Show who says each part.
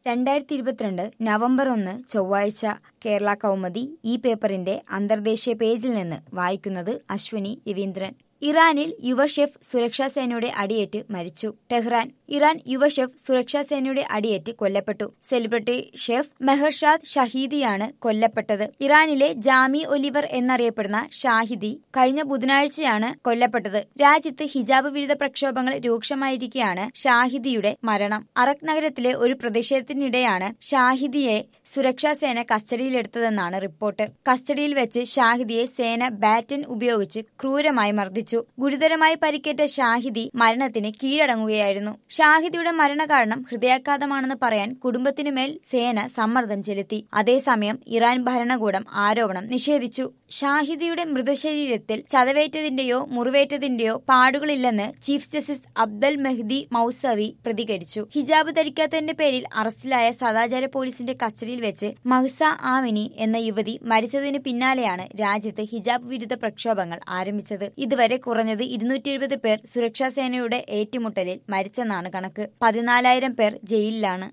Speaker 1: രണ്ടായിരത്തി ഇരുപത്തിരണ്ട് നവംബർ ഒന്ന് ചൊവ്വാഴ്ച കേരള കൗമുദി ഈ പേപ്പറിന്റെ അന്തർദേശീയ പേജിൽ നിന്ന് വായിക്കുന്നത് അശ്വിനി രവീന്ദ്രൻ ഇറാനിൽ യുവ ഷെഫ് സുരക്ഷാ സേനയുടെ അടിയേറ്റ് മരിച്ചു ടെഹ്റാൻ ഇറാൻ യുവ ഷെഫ് സുരക്ഷാ സേനയുടെ അടിയേറ്റ് കൊല്ലപ്പെട്ടു സെലിബ്രിറ്റി ഷെഫ് മെഹർഷാദ് ഷഹീദിയാണ് കൊല്ലപ്പെട്ടത് ഇറാനിലെ ജാമി ഒലിവർ എന്നറിയപ്പെടുന്ന ഷാഹിദി കഴിഞ്ഞ ബുധനാഴ്ചയാണ് കൊല്ലപ്പെട്ടത് രാജ്യത്ത് ഹിജാബ് വിരുദ്ധ പ്രക്ഷോഭങ്ങൾ രൂക്ഷമായിരിക്കെയാണ് ഷാഹിദിയുടെ മരണം അറക് നഗരത്തിലെ ഒരു പ്രതിഷേധത്തിനിടെയാണ് ഷാഹിദിയെ സുരക്ഷാ സേന കസ്റ്റഡിയിലെടുത്തതെന്നാണ് റിപ്പോർട്ട് കസ്റ്റഡിയിൽ വെച്ച് ഷാഹിദിയെ സേന ബാറ്റൻ ഉപയോഗിച്ച് ക്രൂരമായി മർദ്ദിച്ചു ഗുരുതരമായി പരിക്കേറ്റ ഷാഹിദി മരണത്തിന് കീഴടങ്ങുകയായിരുന്നു ഷാഹിദിയുടെ മരണകാരണം ഹൃദയാഘാതമാണെന്ന് പറയാൻ കുടുംബത്തിനുമേൽ സേന സമ്മർദ്ദം ചെലുത്തി അതേസമയം ഇറാൻ ഭരണകൂടം ആരോപണം നിഷേധിച്ചു ഷാഹിദിയുടെ മൃതശരീരത്തിൽ ചതവേറ്റതിന്റെയോ മുറിവേറ്റതിന്റെയോ പാടുകളില്ലെന്ന് chief justice Abdol Mehdi Mousavi പ്രതികരിച്ചു ഹിജാബ് ധരിക്കാത്തതിന്റെ പേരിൽ അറസ്റ്റിലായ സദാചാര പോലീസിന്റെ കസ്റ്റഡിയിൽ വെച്ച് മഹ്സ ആമിനി എന്ന യുവതി മരിച്ചതിന് പിന്നാലെയാണ് രാജ്യത്ത് ഹിജാബ് വിരുദ്ധ പ്രക്ഷോഭങ്ങൾ ആരംഭിച്ചത് ഇതുവരെ കുറഞ്ഞത് ഇരുന്നൂറ്റി എഴുപത് പേർ സുരക്ഷാ സേനയുടെ ഏറ്റുമുട്ടലിൽ മരിച്ചെന്നാണ് കണക്ക് പതിനാലായിരം പേർ ജയിലിലാണ്